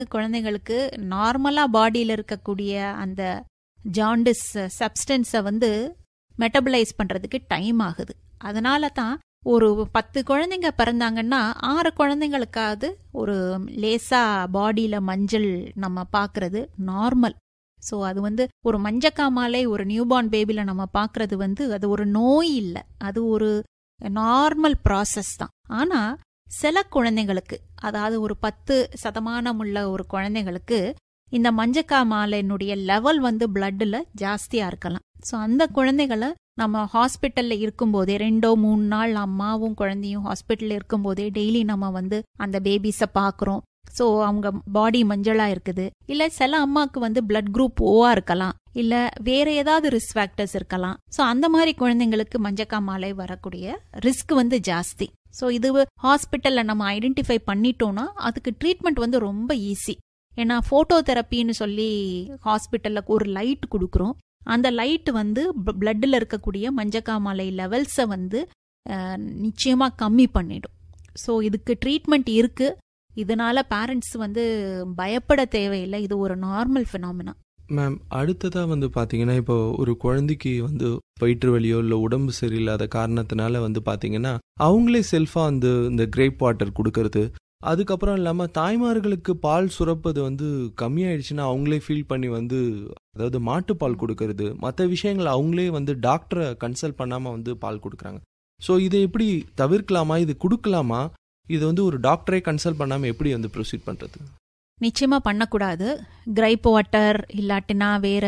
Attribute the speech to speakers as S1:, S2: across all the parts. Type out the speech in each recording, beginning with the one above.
S1: குழந்தைங்களுக்கு நார்மலா பாடியில இருக்கக்கூடிய அந்த ஜாண்டிஸ் சப்ஸ்டன்ஸை வந்து மெட்டபலைஸ் பண்றதுக்கு டைம் ஆகுது அதனால தான் ஒரு பத்து குழந்தைங்க பிறந்தாங்கன்னா ஆறு குழந்தைங்களுக்காவது ஒரு லேசா பாடியில மஞ்சள் நம்ம பார்க்கறது நார்மல் ஸோ அது வந்து ஒரு மஞ்சக்காமாலை ஒரு நியூபார்ன் பேபில நம்ம பார்க்கறது வந்து அது ஒரு நோய் இல்லை அது ஒரு நார்மல் ப்ராசஸ் தான் ஆனா சில குழந்தைங்களுக்கு அதாவது ஒரு பத்து சதமானம் உள்ள ஒரு குழந்தைங்களுக்கு இந்த மஞ்சக்காமாலையினுடைய லெவல் வந்து பிளட்ல ஜாஸ்தியா இருக்கலாம் ஸோ அந்த குழந்தைகளை நம்ம ஹாஸ்பிட்டல்ல இருக்கும்போதே ரெண்டோ மூணு நாள் அம்மாவும் குழந்தையும் ஹாஸ்பிட்டல்ல இருக்கும்போதே டெய்லி நம்ம வந்து அந்த பேபிஸை பார்க்குறோம் ஸோ அவங்க பாடி மஞ்சளா இருக்குது இல்ல சில அம்மாவுக்கு வந்து பிளட் குரூப் ஓவா இருக்கலாம் இல்ல வேற ஏதாவது ரிஸ்க் ஃபேக்டர்ஸ் இருக்கலாம் ஸோ அந்த மாதிரி குழந்தைங்களுக்கு மஞ்சக்காமாலை வரக்கூடிய ரிஸ்க் வந்து ஜாஸ்தி ஸோ இது ஹாஸ்பிட்டல்ல நம்ம ஐடென்டிஃபை பண்ணிட்டோம்னா அதுக்கு ட்ரீட்மெண்ட் வந்து ரொம்ப ஈஸி ஏன்னா போட்டோ தெரப்பின்னு சொல்லி ஹாஸ்பிட்டல்ல ஒரு லைட் கொடுக்குறோம் அந்த லைட் வந்து பிளட்ல இருக்கக்கூடிய மஞ்சக்காமாலை லெவல்ஸை வந்து நிச்சயமா கம்மி பண்ணிடும் ஸோ இதுக்கு ட்ரீட்மெண்ட் இருக்கு இதனால பேரண்ட்ஸ் வந்து பயப்பட தேவையில்லை இது ஒரு நார்மல் ஃபினாமினா
S2: மேம் அடுத்ததாக வந்து பார்த்தீங்கன்னா இப்போ ஒரு குழந்தைக்கு வந்து வயிற்று வலியோ இல்லை உடம்பு சரியில்லாத காரணத்தினால வந்து பார்த்தீங்கன்னா அவங்களே செல்ஃபாக வந்து இந்த கிரேப் வாட்டர் கொடுக்கறது அதுக்கப்புறம் இல்லாமல் தாய்மார்களுக்கு பால் சுரப்பது வந்து கம்மியாயிடுச்சுன்னா அவங்களே ஃபீல் பண்ணி வந்து அதாவது மாட்டுப்பால் கொடுக்கறது மற்ற விஷயங்கள் அவங்களே வந்து டாக்டரை கன்சல்ட் பண்ணாமல் வந்து பால் கொடுக்குறாங்க ஸோ இதை எப்படி தவிர்க்கலாமா இது கொடுக்கலாமா இது வந்து ஒரு டாக்டரே கன்சல்ட் பண்ணாமல் எப்படி வந்து ப்ரொசீட் பண்ணுறது
S1: நிச்சயமா பண்ணக்கூடாது கிரைப் வாட்டர் இல்லாட்டினா வேற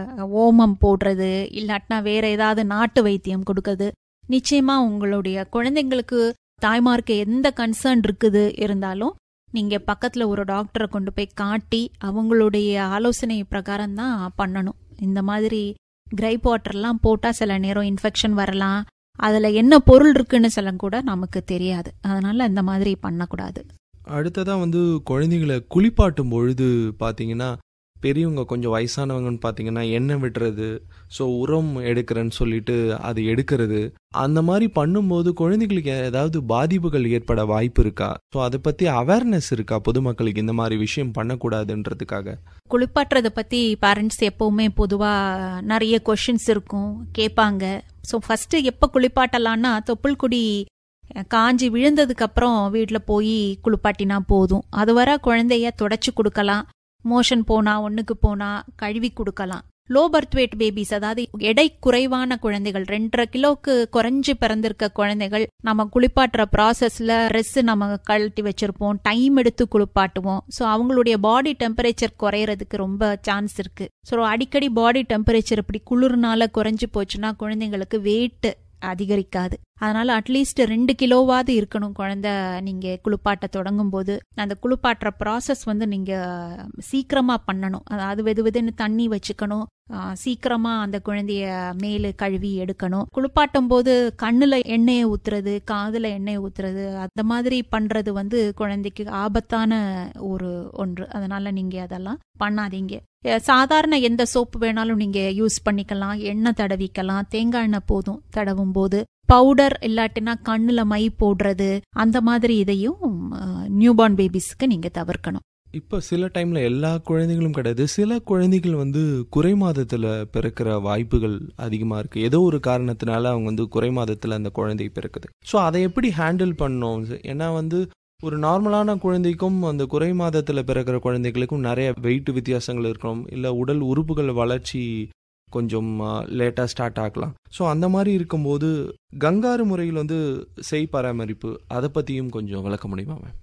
S1: ஓமம் போடுறது இல்லாட்டினா வேற ஏதாவது நாட்டு வைத்தியம் கொடுக்கறது நிச்சயமா உங்களுடைய குழந்தைங்களுக்கு தாய்மார்க்கு எந்த கன்சர்ன் இருக்குது இருந்தாலும் நீங்க பக்கத்துல ஒரு டாக்டரை கொண்டு போய் காட்டி அவங்களுடைய ஆலோசனை பிரகாரம் தான் பண்ணணும் இந்த மாதிரி கிரைப் வாட்டர்லாம் போட்டா சில நேரம் இன்ஃபெக்ஷன் வரலாம் அதுல என்ன பொருள் இருக்குன்னு சில கூட நமக்கு தெரியாது அதனால இந்த மாதிரி பண்ணக்கூடாது
S2: அடுத்ததாக வந்து குழந்தைங்களை குளிப்பாட்டும் பொழுது பார்த்தீங்கன்னா பெரியவங்க கொஞ்சம் வயசானவங்கன்னு பார்த்தீங்கன்னா எண்ணெய் விடுறது ஸோ உரம் எடுக்கிறேன்னு சொல்லிட்டு அது எடுக்கிறது அந்த மாதிரி பண்ணும்போது குழந்தைகளுக்கு ஏதாவது பாதிப்புகள் ஏற்பட வாய்ப்பு இருக்கா ஸோ அதை பற்றி அவேர்னஸ் இருக்கா பொதுமக்களுக்கு இந்த மாதிரி விஷயம் பண்ணக்கூடாதுன்றதுக்காக
S1: குளிப்பாட்டுறத பத்தி பேரண்ட்ஸ் எப்பவுமே பொதுவா நிறைய கொஷின்ஸ் இருக்கும் கேட்பாங்க ஸோ ஃபர்ஸ்ட் எப்போ குளிப்பாட்டலாம்னா தொப்புள் குடி காஞ்சி விழுந்ததுக்கு அப்புறம் வீட்டில் போய் குளிப்பாட்டினா போதும் அது வர குழந்தைய தொடச்சி கொடுக்கலாம் மோஷன் போனா ஒண்ணுக்கு போனா கழுவி கொடுக்கலாம் லோ பர்த் வெயிட் பேபிஸ் அதாவது எடை குறைவான குழந்தைகள் ரெண்டரை கிலோக்கு குறைஞ்சு பிறந்திருக்க குழந்தைகள் நம்ம குளிப்பாட்டுற ப்ராசஸ்ல ட்ரெஸ் நம்ம கழட்டி வச்சிருப்போம் டைம் எடுத்து குளிப்பாட்டுவோம் ஸோ அவங்களுடைய பாடி டெம்பரேச்சர் குறையறதுக்கு ரொம்ப சான்ஸ் இருக்கு ஸோ அடிக்கடி பாடி டெம்பரேச்சர் இப்படி குளிர்னால குறைஞ்சு போச்சுன்னா குழந்தைங்களுக்கு வெயிட் அதிகரிக்காது அதனால அட்லீஸ்ட் ரெண்டு கிலோவாவது இருக்கணும் குழந்தை நீங்க குளிப்பாட்ட தொடங்கும் போது அந்த குளிப்பாட்டுற ப்ராசஸ் வந்து நீங்க சீக்கிரமா பண்ணணும் அதாவது வெது வெதுன்னு தண்ணி வச்சுக்கணும் சீக்கிரமா அந்த குழந்தைய மேலு கழுவி எடுக்கணும் குளிப்பாட்டும் போது கண்ணுல எண்ணெயை ஊத்துறது காதுல எண்ணெயை ஊத்துறது அந்த மாதிரி பண்றது வந்து குழந்தைக்கு ஆபத்தான ஒரு ஒன்று அதனால நீங்க அதெல்லாம் பண்ணாதீங்க சாதாரண எந்த சோப்பு வேணாலும் நீங்க யூஸ் பண்ணிக்கலாம் எண்ணெய் தடவிக்கலாம் தேங்காய் எண்ணெய் போதும் தடவும் போது பவுடர் இல்லாட்டினா கண்ணுல மை போடுறது அந்த மாதிரி இதையும் நியூபார்ன் பேபிஸ்க்கு நீங்க தவிர்க்கணும்
S2: இப்போ சில டைம்ல எல்லா குழந்தைகளும் கிடையாது சில குழந்தைகள் வந்து குறை மாதத்துல பிறக்கிற வாய்ப்புகள் அதிகமா இருக்கு ஏதோ ஒரு காரணத்தினால அவங்க வந்து குறை மாதத்துல அந்த குழந்தை பிறக்குது ஸோ அதை எப்படி ஹேண்டில் பண்ணோம் ஏன்னா வந்து ஒரு நார்மலான குழந்தைக்கும் அந்த குறை மாதத்தில் பிறக்கிற குழந்தைகளுக்கும் நிறைய வெயிட் வித்தியாசங்கள் இருக்கணும் இல்லை உடல் உறுப்புகள் வளர்ச்சி கொஞ்சம் லேட்டாக ஸ்டார்ட் ஆகலாம் ஸோ அந்த மாதிரி இருக்கும்போது கங்காரு முறையில் வந்து செய் பராமரிப்பு அதை பற்றியும் கொஞ்சம் விளக்க முடியுமா மேம்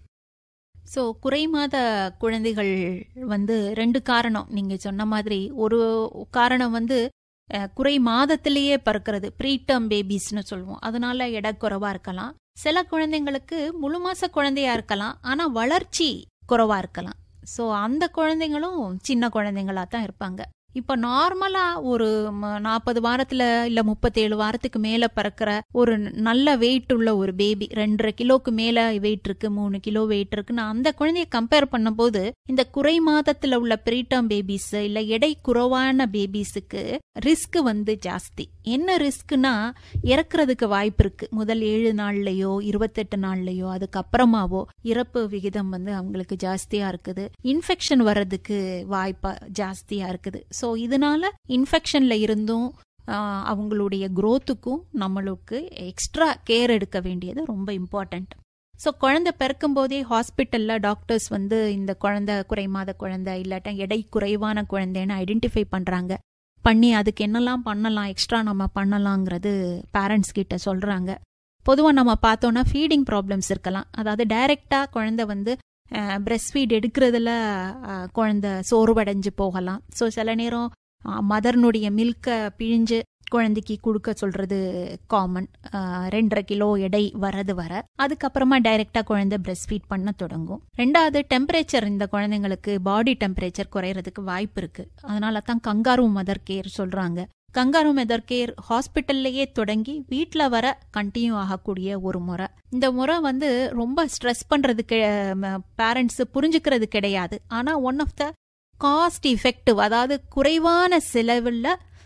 S1: ஸோ குறை மாத குழந்தைகள் வந்து ரெண்டு காரணம் நீங்க சொன்ன மாதிரி ஒரு காரணம் வந்து குறை மாதத்திலேயே பிறக்கிறது ப்ரீடம் பேபிஸ்னு சொல்லுவோம் அதனால எடை குறைவா இருக்கலாம் சில குழந்தைங்களுக்கு முழு மாச குழந்தையா இருக்கலாம் ஆனா வளர்ச்சி குறைவா இருக்கலாம் ஸோ அந்த குழந்தைங்களும் சின்ன குழந்தைங்களா தான் இருப்பாங்க இப்போ நார்மலா ஒரு நாற்பது வாரத்துல இல்ல முப்பத்தேழு வாரத்துக்கு மேல பிறக்கிற ஒரு நல்ல வெயிட் உள்ள ஒரு பேபி ரெண்டரை கிலோக்கு மேல வெயிட் இருக்கு மூணு கிலோ வெயிட் இருக்குன்னு அந்த குழந்தைய கம்பேர் பண்ணும்போது இந்த குறை மாதத்துல உள்ள பிரீட்டம் பேபிஸ் இல்ல எடை குறைவான பேபிஸுக்கு ரிஸ்க் வந்து ஜாஸ்தி என்ன ரிஸ்க்னா இறக்குறதுக்கு வாய்ப்பு இருக்கு முதல் ஏழு நாள்லயோ இருபத்தெட்டு நாள்லயோ அதுக்கப்புறமாவோ இறப்பு விகிதம் வந்து அவங்களுக்கு ஜாஸ்தியா இருக்குது இன்ஃபெக்ஷன் வர்றதுக்கு வாய்ப்பா ஜாஸ்தியா இருக்குது ஸோ இதனால இன்ஃபெக்ஷன்ல இருந்தும் ஆஹ், அவங்களுடைய growth-க்கும் நம்மளுக்கு எக்ஸ்ட்ரா கேர் எடுக்க வேண்டியது ரொம்ப இம்பார்ட்டன்ட் ஸோ குழந்தை பிறக்கும் போதே ஹாஸ்பிட்டல்ல டாக்டர்ஸ் வந்து இந்த குழந்தை குறைமாத குழந்தை இல்லாட்டா எடை குறைவான குழந்தைன்னு ஐடென்டிஃபை பண்றாங்க பண்ணி அதுக்கு என்னெல்லாம் பண்ணலாம் எக்ஸ்ட்ரா நம்ம பண்ணலாங்கிறது பேரண்ட்ஸ் கிட்ட சொல்றாங்க பொதுவாக நம்ம பார்த்தோம்னா ஃபீடிங் ப்ராப்ளம்ஸ் இருக்கலாம் அதாவது டைரக்டா குழந்தை வந்து பிரஸ்ட் ஃபீட் எடுக்கிறதுல அஹ், குழந்தை சோர்வடைஞ்சு போகலாம் ஸோ சில நேரம் மதர்னுடைய மில்கை பிழிஞ்சு குழந்தைக்கு கொடுக்க சொல்றது காமன் ரெண்டரை கிலோ எடை வரது வர அதுக்கப்புறமா டைரக்டா குழந்தை பிரஸ்ட் ஃபீட் பண்ண தொடங்கும் ரெண்டாவது டெம்பரேச்சர் இந்த குழந்தைங்களுக்கு பாடி டெம்பரேச்சர் குறையறதுக்கு வாய்ப்பு இருக்கு அதனால தான் கங்காரு மதர் கேர் சொல்றாங்க கங்காரு மதர் கேர் ஹாஸ்பிட்டல்லையே தொடங்கி வீட்டில் வர கண்டினியூ ஆகக்கூடிய ஒரு முறை இந்த முறை வந்து ரொம்ப ஸ்ட்ரெஸ் பண்றதுக்கு பேரண்ட்ஸ் புரிஞ்சுக்கிறது கிடையாது ஆனா one of the cost effective அதாவது குறைவான செலவில்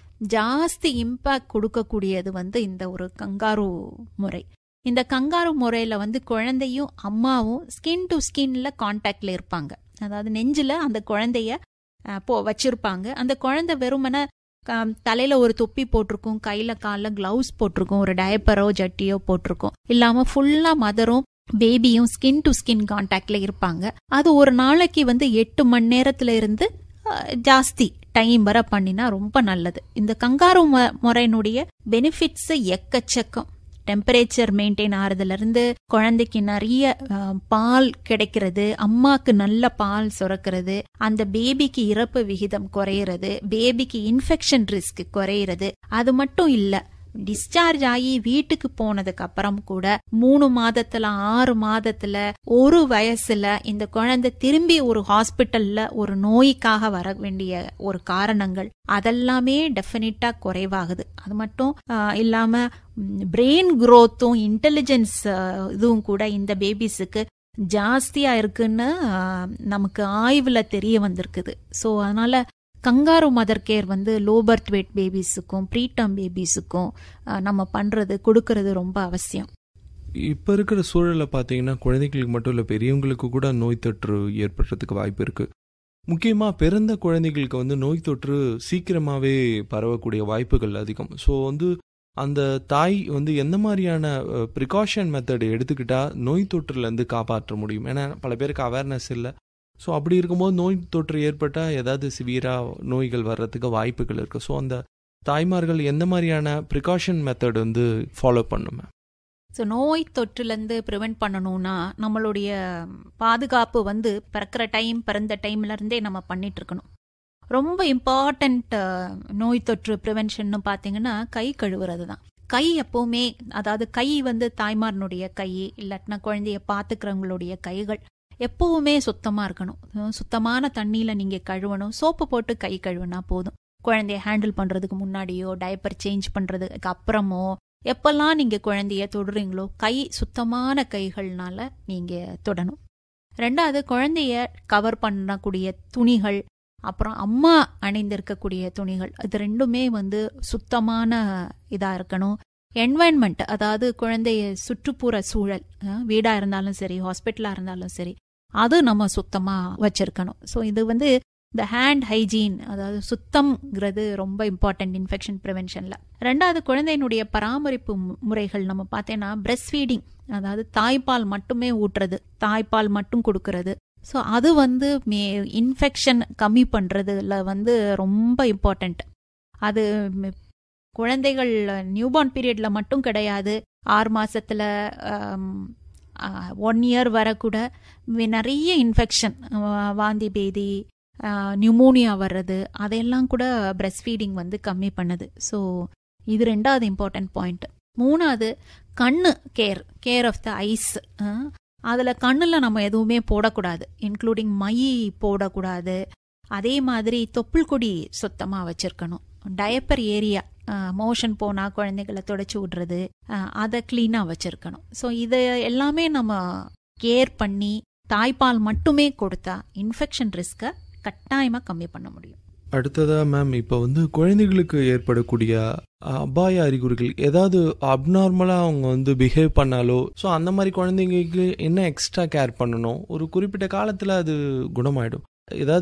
S1: ஜாஸ்தி இம்பாக்ட் கொடுக்கக்கூடியது வந்து இந்த ஒரு கங்காரு முறை இந்த கங்காரு முறையில வந்து குழந்தையும் அம்மாவும் ஸ்கின் டு ஸ்கின்ல கான்டாக்ட்ல இருப்பாங்க அதாவது நெஞ்சில அந்த குழந்தைய அஹ், போ வச்சிருப்பாங்க அந்த குழந்தை வெறுமனே க- தலையில ஒரு தொப்பி போட்டிருக்கும் கையில கால்ல கிளவுஸ் போட்டிருக்கும் ஒரு டயப்பரோ ஜட்டியோ போட்டிருக்கும் இல்லாம ஃபுல்லா மதரும் பேபியும் ஸ்கின் டு ஸ்கின் கான்டாக்ட்ல இருப்பாங்க அது ஒரு நாளைக்கு வந்து எட்டு மணி நேரத்துல இருந்து அஹ், ஜாஸ்தி டைம் வர பண்ணினா ரொம்ப நல்லது இந்த கங்காரு மு- முறையினுடைய பெனிஃபிட்ஸ் எக்கச்சக்கம் டெம்பரேச்சர் மெயின்டைன் ஆறதுல இருந்து குழந்தைக்கு நிறைய அஹ், பால் கிடைக்கிறது அம்மாக்கு நல்ல பால் சுரக்கிறது அந்த பேபிக்கு இறப்பு விகிதம் குறையிறது பேபிக்கு இன்ஃபெக்ஷன் ரிஸ்க் குறையிறது அது மட்டும் இல்ல டிஸ்சார்ஜ் ஆகி வீட்டுக்கு போனதுக்கு அப்புறம் கூட மூணு மாதத்துல ஆறு மாதத்துல ஒரு வயசுல இந்த குழந்தை திரும்பி ஒரு ஹாஸ்பிட்டல்ல ஒரு நோய்க்காக வர வேண்டிய ஒரு காரணங்கள் அதெல்லாமே டெஃபினட்டா குறைவாகுது அது மட்டும் ஆஹ், இல்லாம பிரெயின் growth-உம் இன்டெலிஜென்ஸ் இதுவும் கூட இந்த பேபிஸுக்கு ஜாஸ்தியா இருக்குன்னு ஆஹ், நமக்கு ஆய்வுல தெரிய வந்திருக்குது ஸோ அதனால கங்காரு மதர் கேர் வந்து லோ பர்த் வெயிட் பேபிஸுக்கும் ப்ரீடம் பேபிஸுக்கும் நம்ம பண்றது கொடுக்கறது ரொம்ப அவசியம்
S2: இப்போ இருக்கிற சூழலில் பார்த்தீங்கன்னா குழந்தைகளுக்கு மட்டும் இல்லை பெரியவங்களுக்கு கூட நோய் தொற்று ஏற்படுறதுக்கு வாய்ப்பு இருக்கு முக்கியமாக பிறந்த குழந்தைகளுக்கு வந்து நோய் தொற்று சீக்கிரமாகவே பரவக்கூடிய வாய்ப்புகள் அதிகம் ஸோ வந்து அந்த தாய் வந்து எந்த மாதிரியான ப்ரிகாஷன் மெத்தட் எடுத்துக்கிட்டா நோய் தொற்றுலேருந்து காப்பாற்ற முடியும் ஏன்னா பல பேருக்கு அவேர்னஸ் இல்லை ஸோ அப்படி இருக்கும்போது நோய் தொற்று ஏற்பட்டால் ஏதாவது சிவியராக நோய்கள் வர்றதுக்கு வாய்ப்புகள் இருக்குது ஸோ அந்த தாய்மார்கள் எந்த மாதிரியான ப்ரிகாஷன் மெத்தட் வந்து ஃபாலோ பண்ணுமே
S1: ஸோ நோய் தொற்றுலேருந்து ப்ரிவெண்ட் பண்ணணும்னா நம்மளுடைய பாதுகாப்பு வந்து பிறக்கிற டைம் பிறந்த டைம்ல இருந்தே நம்ம பண்ணிட்டு இருக்கணும் ரொம்ப இம்பார்ட்டண்ட் நோய் தொற்று ப்ரிவென்ஷன் பார்த்தீங்கன்னா கை கழுவுறது தான் கை எப்பவுமே அதாவது கை வந்து தாய்மாரனுடைய கை இல்லாட்டினா குழந்தைய பார்த்துக்கிறவங்களுடைய கைகள் எப்பவுமே சுத்தமா இருக்கணும் அஹ் சுத்தமான தண்ணியில நீங்க கழுவணும் சோப்பு போட்டு கை கழுவுனா போதும் குழந்தைய ஹேண்டில் பண்றதுக்கு முன்னாடியோ டைப்பர் சேஞ்ச் பண்றதுக்கு அப்புறமோ எப்பெல்லாம் நீங்க குழந்தைய தொடுறீங்களோ கை சுத்தமான கைகள்னால நீங்க தொடணும் ரெண்டாவது குழந்தைய கவர் பண்ணக்கூடிய துணிகள் அப்புறம் அம்மா அணிந்திருக்கக்கூடிய துணிகள் இது ரெண்டுமே வந்து சுத்தமான இதா இருக்கணும் என்வாயன்மெண்ட் அதாவது குழந்தைய சுற்றுப்புற சூழல் அஹ், வீடா இருந்தாலும் சரி ஹாஸ்பிட்டலா இருந்தாலும் சரி அது நம்ம சுத்தமா வச்சிருக்கணும் ஸோ இது வந்து இந்த ஹேண்ட் ஹைஜீன் அதாவது சுத்தம்ங்கிறது ரொம்ப இம்பார்ட்டன்ட் இன்ஃபெக்ஷன் ப்ரிவென்ஷன்ல ரெண்டாவது குழந்தையினுடைய பராமரிப்பு மு- முறைகள் நம்ம பார்த்தேன்னா பிரஸ்ட் ஃபீடிங் அதாவது தாய்ப்பால் மட்டுமே ஊட்டுறது தாய்ப்பால் மட்டும் கொடுக்கறது ஸோ அது வந்து மே இன்ஃபெக்ஷன் கம்மி பண்றதுல வந்து ரொம்ப இம்பார்ட்டன்ட் அது ம், குழந்தைகள் நியூபார்ன் பீரியட்ல மட்டும் கிடையாது ஆறு மாசத்துல ஒன் இயர் வர கூட வி- நிறைய இன்ஃபெக்ஷன் வாந்தி பேதி நியூமோனியா வர்றது அதையெல்லாம் கூட பிரஸ்ட் ஃபீடிங் வந்து கம்மி பண்ணுது ஸோ இது ரெண்டாவது இம்பார்ட்டன்ட் பாயிண்ட் மூணாவது கண்ணு care care of the eyes அதில் கண்ணில் நம்ம எதுவுமே போடக்கூடாது இன்க்ளூடிங் மை போடக்கூடாது அதே மாதிரி தொப்புள் கொடி சுத்தமா வச்சிருக்கணும் டயப்பர் ஏரியா மோஷன் போனா குழந்தைகளை தொடச்சி விடுறது அஹ், அதை கிளீனா வச்சிருக்கணும் ஸோ இதை எல்லாமே நம்ம கேர் பண்ணி தாய்ப்பால் மட்டுமே கொடுத்தா இன்ஃபெக்ஷன் ரிஸ்கை கட்டாயமா கம்மி பண்ண முடியும்
S2: அடுத்ததா மேம் இப்போ வந்து குழந்தைகளுக்கு ஏற்படக்கூடிய அபாய அறிகுறிகள் ஏதாவது அப்நார்மலா அவங்க வந்து பிஹேவ் பண்ணாலோ ஸோ அந்த மாதிரி குழந்தைங்களுக்கு என்ன எக்ஸ்ட்ரா கேர் பண்ணணும் ஒரு குறிப்பிட்ட காலத்துல அது குணமாயிடும் ஏதாவது